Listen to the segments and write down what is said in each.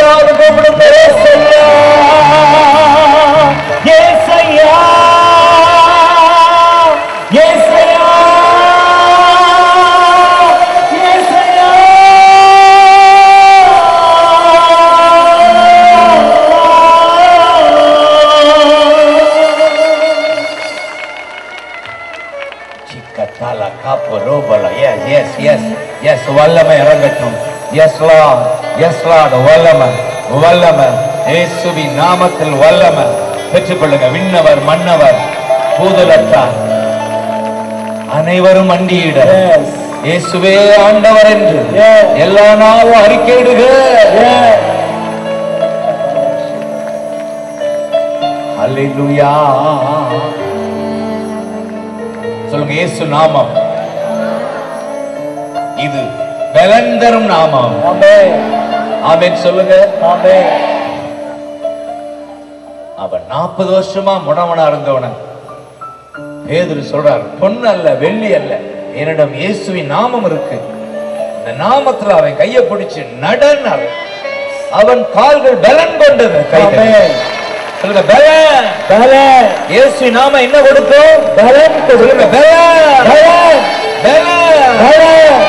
கையாவது கூப்பிடுங்க ஏசையா ஏசையா ஏசையா சிக்கத்தால காப்பு ரோபல எஸ் எஸ் எஸ் எஸ் வல்லமை இறங்கட்டும் எஸ் லார்ட் எஸ் லார்ட் வல்லமை வல்லமை இயேசுவின் நாமத்தில் வல்லமை பெற்றுக்கொள்ளுங்க விண்ணவர் மன்னவர் பூதலத்தார் அனைவரும் அண்டியிட இயேசுவே ஆண்டவர் என்று எல்லா நாளும் அறிக்கையிடுக அல்லேலூயா சொல்லுங்க இயேசு நாமம் இது பலன் தரும் நாமம் ஆமென் சொல்லுங்க அவன் நாற்பது வருஷமா முடவனா இருந்தவன பேதுரு சொல்றார் பொண்ணு அல்ல வெள்ளி அல்ல என்னிடம் இயேசுவின் நாமம் இருக்கு இந்த நாமத்துல அவன் கையை பிடிச்சு நடனார் அவன் கால்கள் பலன் கொண்டது கைகள் சொல்லுங்க பலன் இயேசுவின் நாம என்ன கொடுக்கும் பலன் சொல்லுங்க பலன் பலன்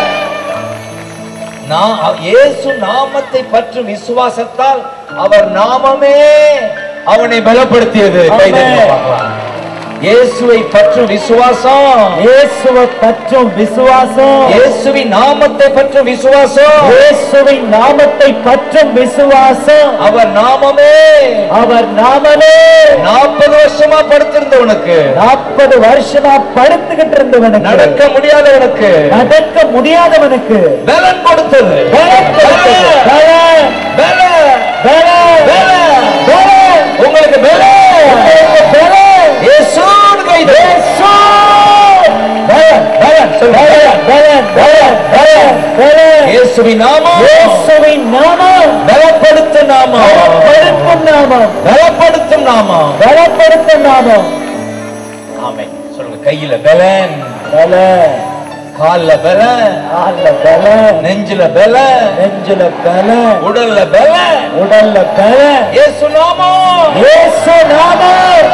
நான் இயேசு நாமத்தை பற்றும் விசுவாசத்தால் அவர் நாமமே அவனை பலப்படுத்தியது கைதட்டி பார்க்கலாம். இயேசுவை பற்றும் விசுவாசம் இயேசுவை பற்றும் விசுவாசம் இயேசுவின் நாமத்தை பற்றும் விசுவாசம் இயேசுவின் நாமத்தை பற்றும் விசுவாசம் அவர் நாமமே அவர் நாமமே நாற்பது வருஷமா படுத்திருந்தவனுக்கு நாற்பது வருஷமா படுத்துக்கிட்டு இருந்தவனுக்கு நடக்க முடியாதவனுக்கு நடக்க முடியாதவனுக்கு பலன் கொடுத்தது பலன் கொடுத்தது. பலன், பலன், பலன், பலன். பலன். உங்களுக்கு பலன். உங்களுக்கு பலன். இயேசுன்னு கைது. இயேசு. பலன், பலன், சொல்லு, பலன். பலன், பலன், பலன், பலன். இயேசுவின் நாமம் இயேசுவின் நாமம் பலப்படுத்தும் நாமம் பலப்படுத்தும் நாமம் பலப்படுத்தும் நாமம் பலப்படுத்தும் நாமம் ஆமென் சொல்லுங்க கையில பலன் பலன் கால்ல பலன் கால்ல பலன் நெஞ்சில பலன் நெஞ்சில பலன் உடல்ல பலன் உடல்ல பலன் இயேசு நாமம் இயேசு நாமம்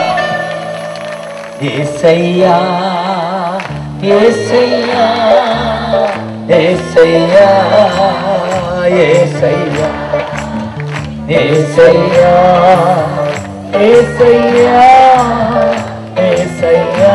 ஏசையா ஏசையா ஏசையா ஏசையா ஏசையா ஏசையா ஏசையா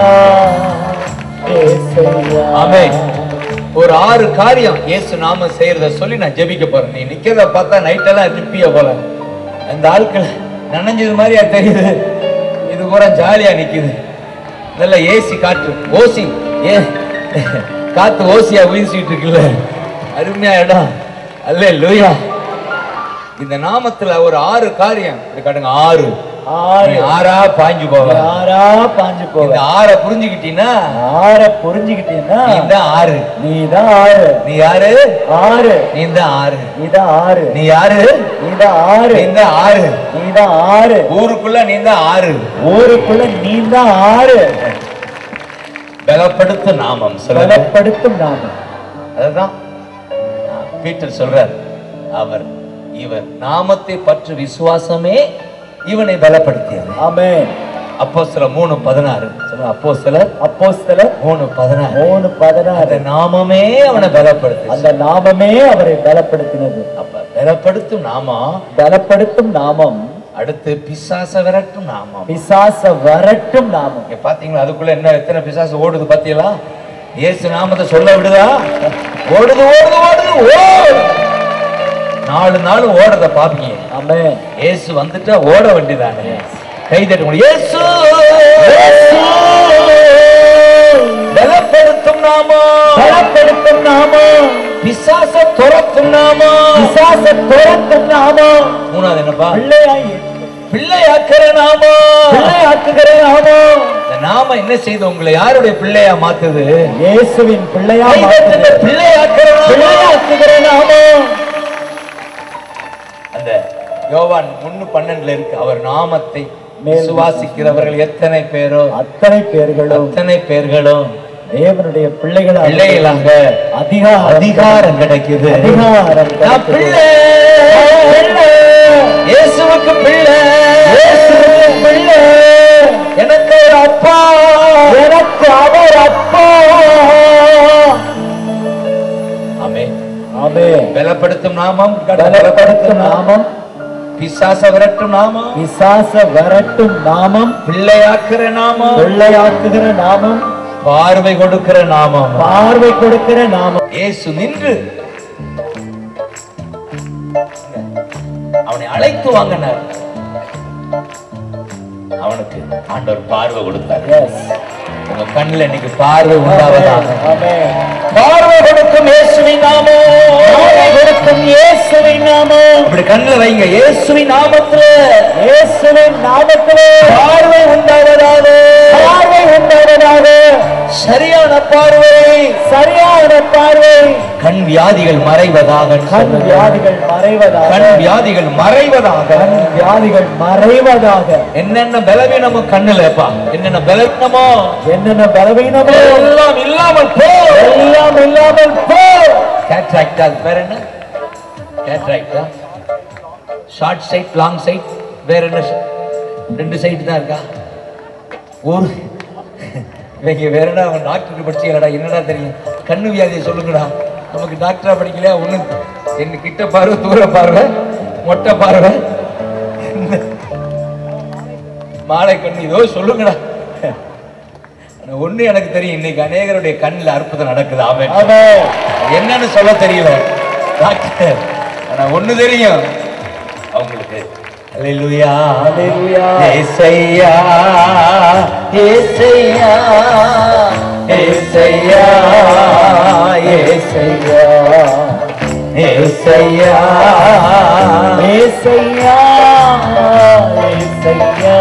ஏசையா ஆமென் ஒரு ஆறு காரியம் இயேசு நாம செய்யறத சொல்லி நான் ஜெபிக்க போறேன் நீ நிக்கிறத பார்த்தா நைட்டெல்லாம் நிப்பிய போல அந்த ஆட்கள் நனைஞ்சது மாதிரியா தெரியுது இது பூரா ஜாலியா நிக்குது நல்ல ஏசி காற்று ஓசி ஏ காத்து ஓசியா வீசிட்டு இருக்குல்ல அருமையா இடம் அல்ல லூயா இந்த நாமத்துல ஒரு ஆறு காரியம் இது காட்டுங்க ஆறு ஆறு நீ ஆறா பாஞ்சு போவ யாரா பாஞ்சு இந்த போக ஆறை புரிஞ்சுக்கிட்டீன்னா ஆற புரிஞ்சுக்கிட்டீங்கன்னா நீ தான் ஆறு நீதான் ஆறு நீ யாரு ஆறு நீ தான் ஆறு நீதான் ஆறு நீ யாரு நீதான் ஆறு நீ தான் ஆறு நீதான் ஆறு ஊருக்குள்ள நீ தான் ஆறு ஊருக்குள்ள நீதான் ஆறு பலப்படுத்து நாமம் சொல்லுங்க பலப்படுத்தும் நாமம் அதுதான் பீட்டர் சொல்றார் அவர் இவர் நாமத்தை பற்று விசுவாசமே இவனை பலப்படுத்தியது ஆமென் அப்போ சில மூணு பதினாறு சொல்லுங்க அப்போ சில அப்போஸ்தலர் மூணு பதினாறு மூணு பதினாறு அந்த நாமமே அவனை பலப்படுத்து அந்த நாமமே அவரை பலப்படுத்தினது அப்ப பலப்படுத்தும் நாமம் பலப்படுத்தும் நாமம் அடுத்து பிசாச விரட்டும் நாமம் பிசாச வரட்டும் நாமம் இங்க பாத்தீங்களா அதுக்குள்ள என்ன எத்தனை பிசாசு ஓடுது பாத்தீங்களா இயேசு நாமத்தை சொல்ல விடுதா ஓடுது ஓடுது ஓடுது ஓடு நாலு நாள் ஓடுறத பாப்பீங்க ஆமென் இயேசு வந்துட்டா ஓட வேண்டியதானே கை தட்ட முடியும் இயேசு பலப்படுத்தும் நாமம் பலப்படுத்தும் நாமம் பிசாச துரத்தும் நாமம் பிசாச துரத்தும் நாமம் மூணாவது என்னப்பா பிள்ளையாய் பிள்ளையாக்கிற நாமம் பிள்ளையாக்குகிற நாமம் இந்த நாம என்ன செய்து உங்களை யாருடைய பிள்ளையா மாத்துது இயேசுவின் பிள்ளையா கை தட்டுங்க, மாற்றுகிறது. பிள்ளையாக்கிற நாமம் பிள்ளையாக்குகிற நாமம் அந்த யோவான் முன்னு பன்னெண்டுல இருக்கு அவர் நாமத்தை மேல் விசுவாசிக்கிறவர்கள் எத்தனை பேரோ அத்தனை பேர்களும் அத்தனை பேர்களும் தேவனுடைய பிள்ளைகளாக பிள்ளைகளாக அதிகாரம் அதிகாரம் கிடைக்குது அதிகாரம் நான் கிடைக்குது. பிள்ளை பலப்படுத்தும் நாமம் பலப்படுத்தும் நாமம் பிசாச விரட்டும் நாமம் விசாச வரட்டும் நாமம் பிள்ளையாக்குற நாமம் வெள்ளையாக்குகிற நாமம் பார்வை கொடுக்கிற நாமம் பார்வை கொடுக்கிற நாமம் இயேசு நின்று அவனை அழைத்து வாங்கினார் அவனுக்கு ஆண்டவர் பார்வை கொடுத்தார் எஸ் உங்க கண்ணுல இன்னைக்கு பார்வை உண்டாவதாக ஆமென் பார்வை கொடுக்கும் இயேசுவின் நாமம் பார்வை கொடுக்கும் இயேசுவின் நாமம் இப்படி கண்ணுல வைங்க இயேசுவின் நாமத்துல இயேசுவின் நாமத்திலே பார்வை உண்டாவதாக பார்வை உண்டாவதாக சரியான பார்வை சரியான பார்வை கண் வியாதிகள் மறைவதாக கண் வியாதிகள் மறைவதாக கண் வியாதிகள் மறைவதாக கண் வியாதிகள் மறைவதாக என்னென்ன பலவீனமோ கண்ணுலப்பா என்னென்ன பலவீனமோ என்னென்ன பலவீனமோ எல்லாம் இல்லாமல் போ எல்லாம் இல்லாமல் போ கேட்ராக்டா அது பேர் என்ன கேட்ராக்டா ஷார்ட் சைட் லாங் சைட் வேற என்ன sh- ரெண்டு சைடு தான் இருக்கா ஒரு இவங்க வேற என்ன அவன் டாக்டருக்கு படிச்சீங்கடா என்னடா தெரியும் கண்ணு வியாதியை சொல்லுங்கடா நமக்கு டாக்டரா படிக்கலையா ஒண்ணு என்ன கிட்ட பார்வை தூர பார்வை மொட்டை பார்வை மாலை கண்ணு இதோ சொல்லுங்கடா ஆனா ஒண்ணு எனக்கு தெரியும் இன்னைக்கு அநேகருடைய கண்ணில் அற்புதம் நடக்குது ஆமென் ஆமென் என்னன்னு சொல்ல தெரியல டாக்டர் ஆனா ஒண்ணு தெரியும் அவங்களுக்கு அல்லேலூயா அல்லேலூயா. ஏசையா ஏசையா ஏசையா ஏசையா ஏசையா ஏசையா ஏசையா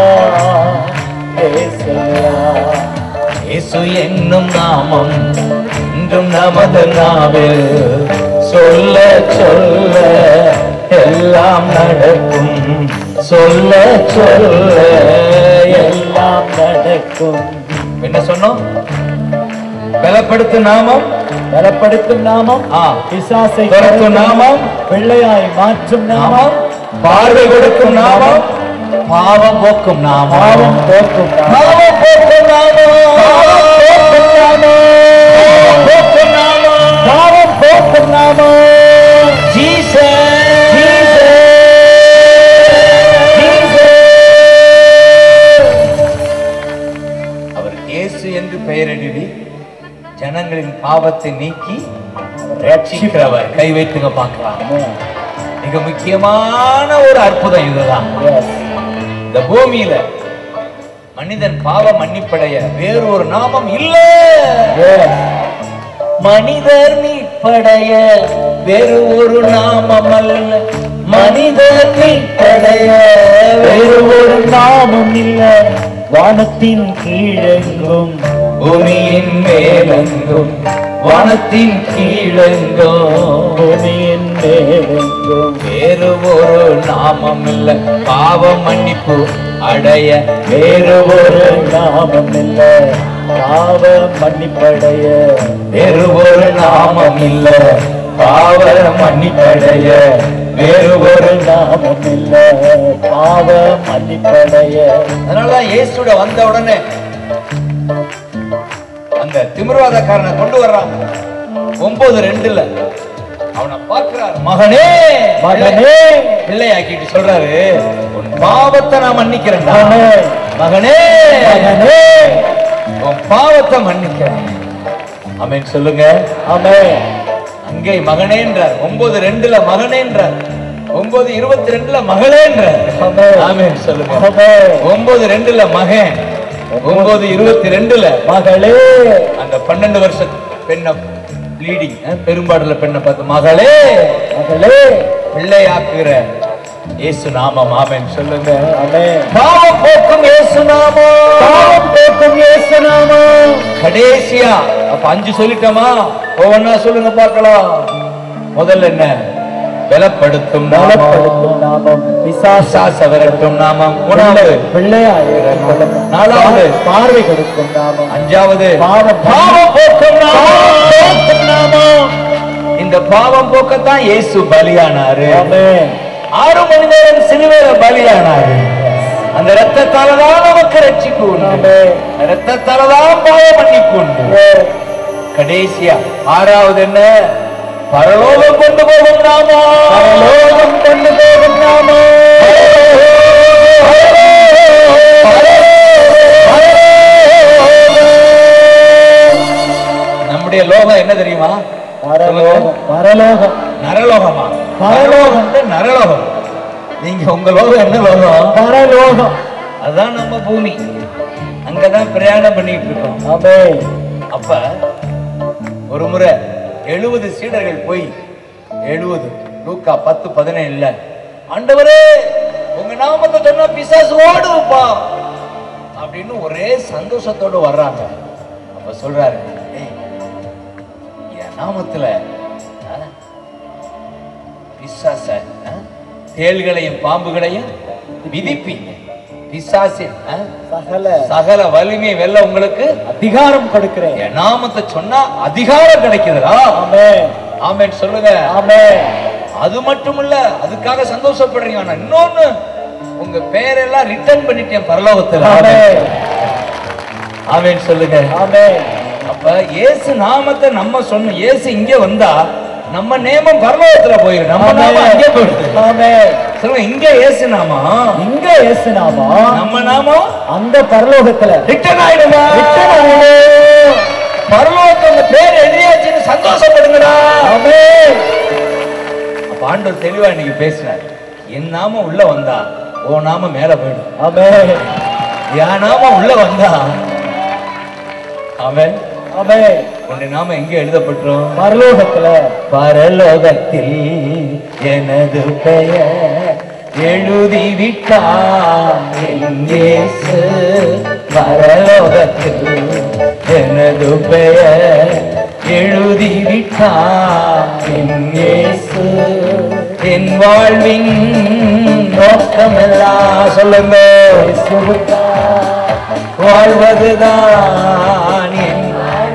ஏசையா இயேசு என்னும் நாமம் இன்றும் நமது நாவில் சொல்ல சொல்ல எல்லாம் நடக்கும் சொல்ல சொல்ல எல்லாம் எல்லாம் நடக்கும் என்ன சொன்னோம் பலப்படுத்தும் நாமம் பலப்படுத்தும் நாமம் ஆ பிசாசை துரத்தும் நாமம் பிள்ளையாய் மாற்றும் நாமம் நாமம் பார்வை கொடுக்கும் நாமம் பாவம் போக்கும் நாமம் பாவம் போக்கும் நாமம் பாவம் போக்கும் நாமம் போக்கும் நாமம் போக்கும் நாமம் பாவம் போக்கும் நாமம் அவர் இயேசு என்று பெயரிடுவி ஜனங்களின் பாவத்தை நீக்கி ரட்சிக்கிறவர் கை வைத்துங்க பார்க்கலாம் மிக முக்கியமான ஒரு அற்புதம் இதுதான் இந்த பூமியில மனிதன் பாவ மன்னிப்படைய வேறு ஒரு நாமம் இல்ல மனிதர் மீட்படைய வேறு ஒரு நாமம் அல்ல மனிதர் மீட்படைய வேறு ஒரு நாமம் இல்ல வானத்தின் கீழெங்கும் பூமியின் மேலெங்கும் வானத்தின் கீழெங்கும் பூமியின் மேலெங்கும் வேறு ஒரு நாமம் இல்ல பாவ மன்னிப்பு அடைய வேறு ஒரு நாமம் இல்ல பாவ மன்னிப்படைய வேறு ஒரு நாமம் இல்ல பாவ மன்னிப்படைய வேறு ஒரு ஒரு நாமம் இல்ல பாவ மன்னிப்படைய அதனாலதான் இயேசுட வந்த உடனே அந்த திமிர்வாதக்காரனை கொண்டு வர்றாங்க ஒன்பது ரெண்டுல அவனை பார்க்கிறார் மகனே மகனே பிள்ளையாக்கிட்டு சொல்றாரு உன் பாவத்தை நான் மன்னிக்கிறேன் மகனே மகனே மகனே உன் பாவத்தை மன்னிக்கிறேன் அமேன் சொல்லுங்க ஆமே அங்கே மகனேன்றார் ஒன்பது ரெண்டுல மகனேன்றார் ஒன்பது இருபத்தி ரெண்டுல மகளேன்றார் ஆமென். ஆமென் சொல்லுங்க ஆமே ஒன்பது ரெண்டுல மகன் ஒன்பது இருபத்தி ரெண்டுல மகளே அந்த பன்னெண்டு வருஷ பெண்ணை ப்ளீடிங் பெரும்பாடுல பெண்ணை பார்த்து மகளே மகளே பிள்ளையாக்குற இயேசு நாமம் ஆமென் சொல்லுங்க ஆமே பாவம் போக்கும் இயேசு நாமம் பாவம் போக்கும் இயேசு நாமம் கடைசியா அப்ப அஞ்சு சொல்லிட்டோமா ஒவ்வொன்னா சொல்லுங்க பார்க்கலாம் முதல்ல என்ன பலப்படுத்தும் நாமம் பலப்படுத்தும் நாமம் பிசாச பிசாச விரட்டும் நாமம் மூணாவது பிள்ளையாயிருக்கும் நாலாவது. பார்வை கொடுக்கும் நாமம் அஞ்சாவது பாவம் பாவம் போக்கும் நாமம் போக்கும் நாமம் இந்த பாவம் போக்கத்தான் இயேசு பலியானாரு ஆமே ஆறு மணி நேரம் சிலுவையில பலியானாரு அந்த ரத்தத்தால தான் நமக்கு ரட்சிப்பு உண்டு ஆமே அந்த ரத்தத்தால தான் பாவ மன்னிப்பு உண்டு கடைசியா ஆறாவது என்ன பரலோகம் கொண்டு போகும் நாமம் பரலோகம் கொண்டு போகும் நாமம் நம்முடைய லோகம் என்ன தெரியுமா பரலோகம் பரலோகம் நரலோகமா பரலோகம். பரலோகம் நரலோகம் நீங்க உங்க லோகம் என்ன லோகம் பரலோகம் அதான் நம்ம பூமி அங்கதான் பிரயாணம் பண்ணிட்டு இருக்கோம் ஆமே அப்ப ஒரு முறை எழுபது சீடர்கள் போய் எழுபது லூக்கா பத்து பதினேழுல ஆண்டவரே உங்க நாமத்தை சொன்னா பிசாசு ஓடுப்பா அப்படின்னு ஒரே சந்தோஷத்தோடு வர்றாங்க அப்ப சொல்றாரு "ஏய், என் நாமத்துல ஆ, பிசாச ஆ, தேள்களையும் பாம்புகளையும் விதிப்பீங்க பிசாசின் ஆ, சகல சகல வலிமை வெல்ல உங்களுக்கு அதிகாரம் கொடுக்கிறேன் என் நாமத்தை சொன்னா அதிகாரம் கிடைக்குதுடா ஆமே ஆமென் சொல்லுங்க ஆமே அது மட்டும் இல்ல அதுக்காக சந்தோஷப்படுறீங்க ஆனா இன்னொன்னு உங்க பேரெல்லாம் ரிட்டர்ன் பண்ணிட்டேன் பரலோகத்துல ஆமே ஆமென் சொல்லுங்க ஆமே அப்ப இயேசு நாமத்தை நம்ம சொன்ன இயேசு இங்க வந்தா நம்ம நேமம் பரலோகத்துல போயிடும் நம்ம நாமம் அங்கே போயிடுது ஆமே சொல்லுங்க இங்க இயேசு நாமம் இங்க இயேசு நாமம் நம்ம நாமம் அந்த பரலோகத்துல ரிட்டர்ன் ஆயிடுமா பரலோகத்துல உங்க பேர் எழுதியாச்சுன்னு சந்தோஷப்படுங்கடா ஆமே அப்ப ஆண்டவர் தெளிவா இன்னைக்கு பேசினார் என் நாம உள்ள வந்தா ஓ நாம மேல போயிடும் ஆமே என் நாம உள்ள வந்தா அவன் ஆமே உன்னை நாம எங்க எழுதப்பட்டோம் பரலோகத்துல பரலோகத்தில் எனது பெயர் எழுதி விட்டார் என் இயேசு பரலோகத்தில் எனது பெயர் எழுதி விட்டார் என் இயேசு என் வாழ்வின் நோக்கமெல்லாம் சொல்லுங்க வாழ்வதுதான் என்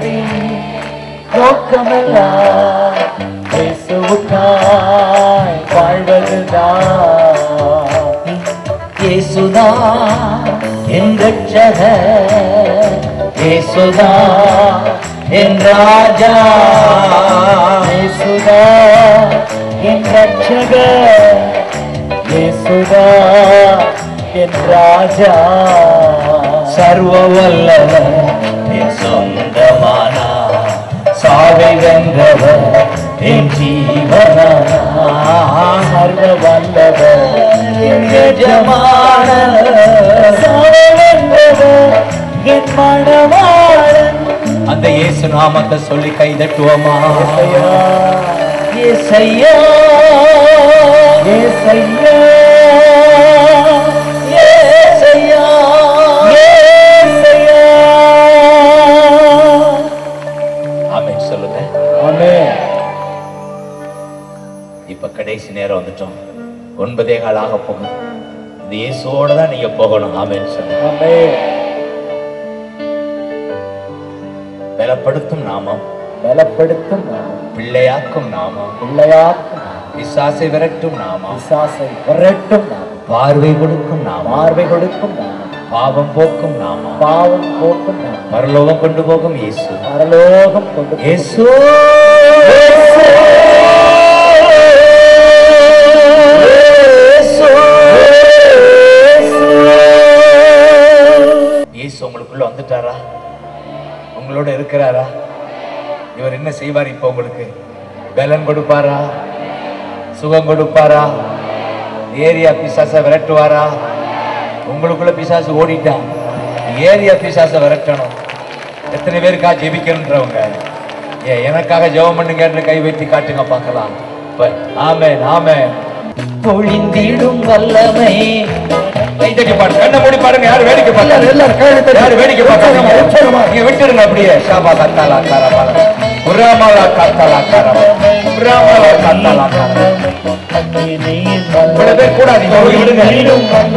நோக்கமெல்லாம் இயேசுவுக்காய் வாழ்வதுதான் இயேசுதா என் ரட்சகர் இயேசுதா என் ராஜா இயேசுதா என் ரட்சகர் இயேசுதா என் ராஜா சர்வ வல்லவர் என் சொந்தமானா சாவை வென்றவர் என் ஜீவனானா சர்வ வல்லவர் என் எஜமான சாவென்றவர் என் மணவாளன் அந்த இயேசு நாமத்தை சொல்லி கை தட்டுவோமா ஐயா, இயேசையா ஏசையா, இயேசையா ஏசையா. ஆமென் சொல்லுங்க ஆமென். இப்ப கடைசி நேரம் வந்துட்டோம் ஒன்பதே கால் ஆக போகுது இந்த இயேசுவோட தான் நீங்க போகணும் ஆமென் சொல்லுங்க ஆமென். பலப்படுத்தும் நாமம் பலப்படுத்தும் நாமம், பிள்ளையாக்கும் நாமம் பிள்ளையாக்கும் நாமம், பிசாசை விரட்டும் நாமம் பிசாசை விரட்டும் நாமம், பார்வை கொடுக்கும் நாமம் பார்வை கொடுக்கும் நாமம், பாவம் போக்கும் நாமம் பாவம் போக்கும் நாமம், பரலோகம் கொண்டு போகும் இயேசு பரலோகம் கொண்டு போகும் இயேசு இயேசு உங்களுக்குள்ள வந்துட்டாரா உங்களோட இருக்கிறாரா இவர் என்ன செய்வார் இப்போ உங்களுக்கு பலன் கொடுப்பாரா சுகம் கொடுப்பாரா ஏரியா பிசாச விரட்டுவாரா உங்களுக்குள்ள பிசாசு ஓடிட்டான் ஏரியா பிசாச விரட்டணும் எத்தனை பேருக்கா ஜெபிக்கணுன்றவங்க ஏ எனக்காக ஜெபம் பண்ணுங்கன்னு கை வைத்து காட்டுங்க பார்க்கலாம் இப்ப ஆமென் ஆமென் பொழிந்திடும் வல்லமை கை தட்டி பாடு கண்ணை மூடி பாருங்க யாரு வேடிக்கை பார்த்தாரு எல்லாரும் கையை தட்டி. யாரு வேடிக்கை பார்த்தாங்க உற்சாகமா. நீங்க விட்டுருங்க அப்படியே ஷாபா கத்தாலா காரமால உராமாலா காத்தாலா காரம் உராமாலா காத்தாலா காரம் இவ்வளவு பேர் கூடாதீங்க ஓடி விடுங்க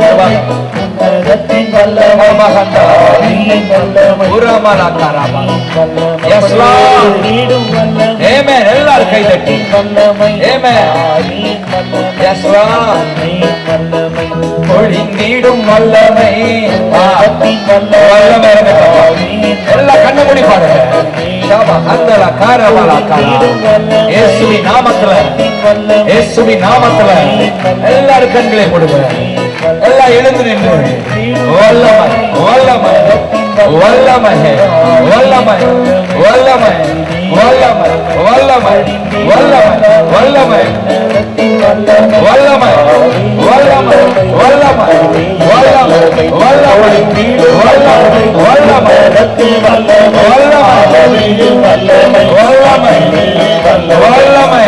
உராமா காத்தாலா உராமாலா காராமா Yes, Lord. Amen. எல்லாரும் கை தட்டி Amen. Yes, Lord. பொழிந்திடும் வல்லமை ஆ, வல்லமை இறங்கட்டும். எல்லாம் கண்ணை மூடி பாருங்க ஷாபா ஹந்தலா காரவலா காரா இயேசுவின் நாமத்துல இயேசுவின் நாமத்துல எல்லாரும் கண்களை மூடுங்க எல்லாம் எழுந்து நின்று வல்லமை வல்லமை வல்லமை வல்லமை வல்லமை வல்லமை வல்லமை வல்லமை வல்லமை வல்லமை வல்லமை வல்லமை வல்லமை வல்லமை வல்லமை வல்லமை வல்லமை வல்லமை வல்லமை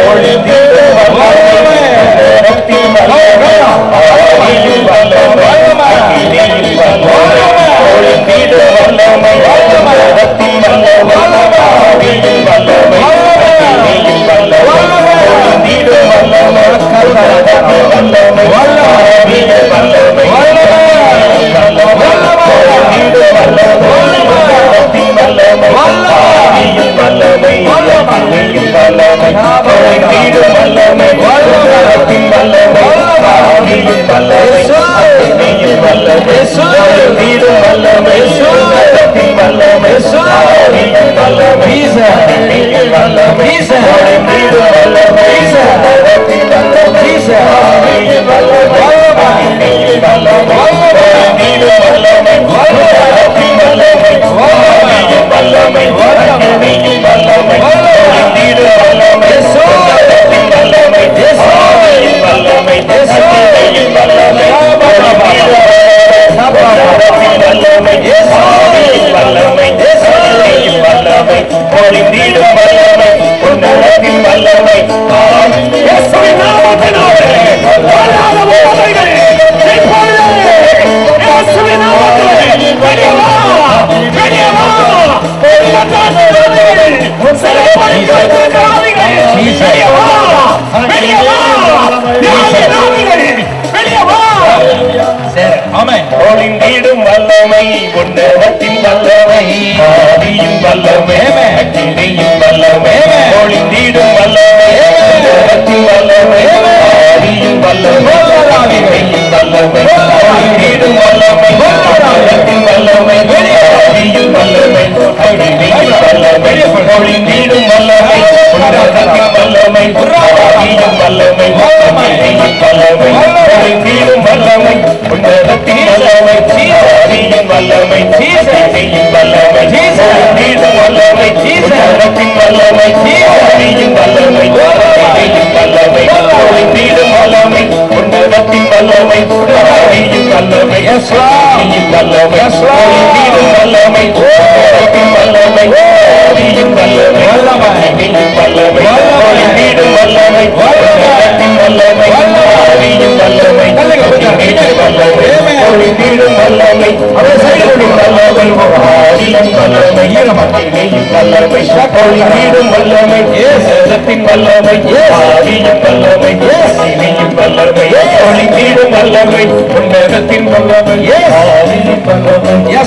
சரி ஆமென் ஒளிந்திடும் வல்லமை உன்னதத்தின் வல்லமை ஆவியின் வல்லமை அக்கினியின் வல்லமை ஒளிந்திடும் வல்லமை உன்னதத்தின் வல்லமை ஆவியின் வல்லமை அக்கினியின் வல்லமை ஒளிந்திடும் வல்லமை உன்னதத்தின் வல்லமை ஆவியின் வல்லமை அக்கினியின் வல்லமை ஒளிந்திடும் வல்லமை உன்னதத்தின் வல்லமை ஆவியின் வல்லமை அக்கினியின் வல்லமை ஒளிந்திடும் வல்லமை உன்னதத்தின் வல்லமை ஆவியின் வல்லமை அக்கினியின் வல்லமை ஒளிந்திடும் வல்லமை உன்னதத்தின் வல்லமை ஆவியின் வல்லமை அக்கினியின் வல்லமை ஒளிந்திடும் வல்லமை உன்னதத்தின் வல்லமை ஆவியின் வல்லமை அக்கினியின் வல்லமை ஒளிந்திடும் வல்லமை உன்னதத்தின் வல்லமை ஆவியின் வல்லமை அக்கினியின் வல்லமை ஒளிந்திடும் வல்லமை உன்னதத்தின் வல்லமை ஆவியின் வல்லமை அக்கினியின் வல்லமை ஒளிந்திடும் வல்லமை அவசரிடும் வல்லமை ஆவியின் வல்லமை அக்கினியின் வல்லமை ஒளிந்திடும் வல்லமை ஏசத்தின் வல்லமை ஆவியின் வல்லமை அக்கினியின் வல்லமை ஒளிந்திடும் வல்லமை உன்னதத்தின் வல்லமை ஆவியின் வல்லமை Yes,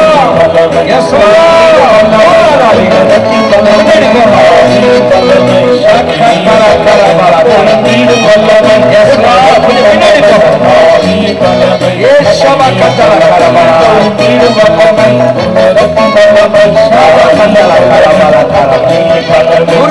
Lord. Yes, Lord. உன்னதத்தின் வல்லமை ஆவியின் வல்லமை ஒளிந்திடும் வல்லமை Yes, Lord. கொஞ்சம் பின்னாடி போங்க. ஆவியின் வல்லமை Yes, Shama Katala Karabala. ஒளிந்திடும் வல்லமை உன்னதத்தின் வல்லமை Katala Karabala Karabala.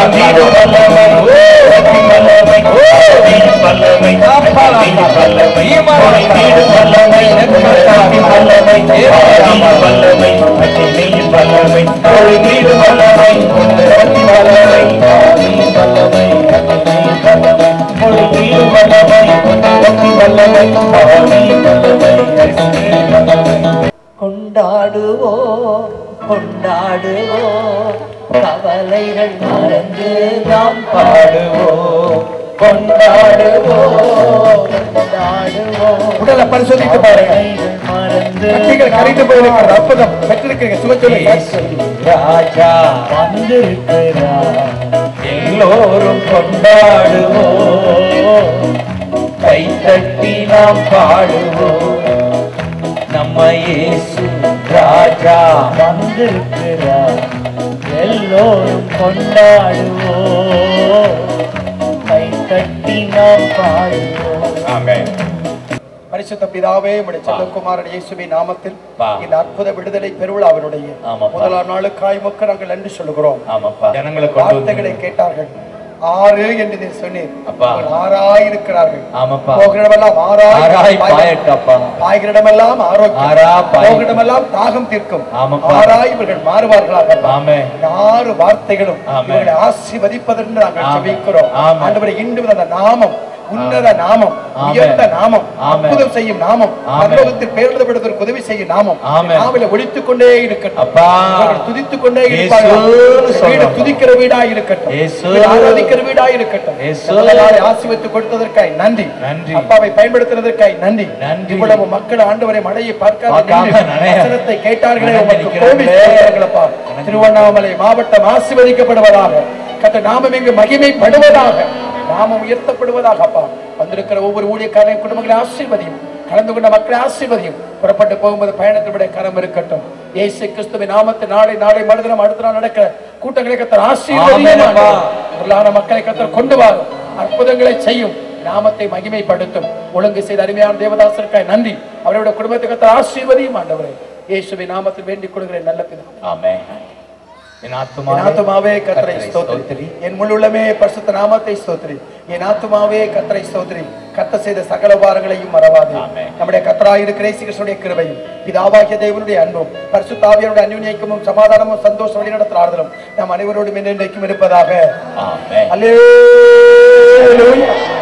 கொண்டாடுவோம் கொண்டாடுவோம் கவலைகள் மறந்து நாம் பாடுவோம் கொண்டாடுவோம் கொண்டாடுவோம் உடலை பரிசோதித்து பாருங்க கவலைகள் மறந்து கட்டிகள் கரைந்து போயிருக்கிறது அற்புதம் பெற்றிருக்கிறீங்க சும சொல்லுங்க ராஜா வந்திருக்கிறார் எல்லோரும் கொண்டாடுவோம் கைத்தட்டி நாம் பாடுவோம் நம்ம இயேசு ராஜா வந்திருக்கிறார் எல்லோரும் கொண்டாடுவோம் கைத்தட்டி நாம் பாடுவோம் பரிசுத்த பிதாவே உடைய செல்லகுமாரன் இயேசுவின் நாமத்தில் பா. இந்த அற்புத விடுதலை பெருவிழாவினுடைய ஆமாப்பா. முதலாம் நாளுக்காய் மக்கள் நாங்கள் நன்றி சொல்லுகிறோம் ஆமாப்பா ஜனங்களை கொண்டு வார்த்தைகளை வந்து கேட்டார்கள் ஆறு என்று நீ சொன்னீர் அப்பா. அவர்கள் ஆறாய் இருக்கிறார்கள் ஆமாப்பா போகிறஇடமெல்லாம் ஆறாய் ஆராய் பாய்- பாயட்டப்பா பாய்கிறஇடமெல்லாம் ஆரோக்கியம் ஆறா பாய் போகிறஇடமெல்லாம் தாகம் தீர்க்கும் ஆமாப்பா. ஆறாய் இவர்கள் மாறுவார்களாக ஆமே இந்த ஆறு வார்த்தைகளும் ஆமென். இவர்களை ஆசீர்வதிப்பதென்று நாங்கள் ஆமென். ஜெபிக்கிறோம் ஆமென். ஆண்டவரை இன்று அந்த நாமம் உன்னத நாமம் ஆமென். உயர்ந்த நாமம் ஆமென். அற்புதம் செய்யும் நாமம் ஆமென். பரலோகத்தில் பேருந்தப்படுவதற்கு உதவி செய்யும் நாமம் ஆமென். நாவில ஒழித்துக் கொண்டே இருக்கட்டும் அப்பா. இவர்கள் துதித்துக் கொண்டே இயேசுன்னு இருப்பார்கள் சொல்றோம். வீடு துதிக்கிற வீடா இருக்கட்டும் இயேசு. வீடு ஆராதிக்கிற வீடா இருக்கட்டும் இயேசு. இந்த நாளை ஆசீர்வதித்து கொடுத்ததற்காய் நன்றி நன்றி. அப்பாவை பயன்படுத்தினதற்காய் நன்றி நன்றி. இவ்வளவு மக்கள் ஆண்டவரை மழையை பார்க்காத பார்க்காம நின்று நனைய. வசனத்தை கேட்டார்களே நனைஞ்சு உமக்கு நிற்கிறார்களே. கோபித்தார்களப்பா திருவண்ணாமலை மாவட்டம் ஆசீர்வதிக்கப்படுவதாக கத்த நாமம் இங்கு மகிமைப்படுவதாக நாமம் உயர்த்தப்படுவதாக அப்பா வந்திருக்கிற ஒவ்வொரு ஊழியக்காரனையும் குடும்பங்களை ஆசீர்வதியும் கலந்து கொண்ட மக்களை ஆசீர்வதியும் புறப்பட்டு போகும்போது பயணத்தினுடைய கரம் இருக்கட்டும் இயேசு கிறிஸ்துவின் நாமத்தை நாளை நாளை மறுதினம் அடுத்த நாள் நடக்கிற கூட்டங்களை கத்தர் ஆசீர்வதியும் ஆமென் அப்பா. பொருளான மக்களை கத்தர் கொண்டு வரும் அற்புதங்களை செய்யும் நாமத்தை மகிமைப்படுத்தும் ஒழுங்கு செய்த அருமையான தேவதாசருக்காய் நன்றி அவருடைய குடும்பத்தை கத்தர் ஆசீர்வதியும் ஆண்டவரே இயேசுவின் நாமத்தில் வேண்டிக் கொள்கிறேன் நல்ல பிதா ஆமே என் என் ஆத்துமாவே ஆத்துமாவே கத்தரை கர்த்தரை ஸ்தோத்திரி ஸ்தோத்திரி. என் முள்ளுள்ளமே பரிசுத்த நாமத்தை ஸ்தோத்திரி என் ஆத்துமாவே கத்தரை ஸ்தோத்திரி கத்த செய்த சகல உபாரங்களையும் மறவாது ஆமென். நம்முடைய கத்தராயிருக்கிற கிருஷ்ணனுடைய கிருபையும் பிதாவாகிய தேவனுடைய அன்பும் பரிசுத்தாவியனுடைய அந்யுன்யக்கமும் சமாதானமும் சந்தோஷம் வழிநடத்தல் ஆறுதலும் நம் அனைவரோடும் என்றென்றைக்கும் இருப்பதாக ஆமே அல்லேலூயா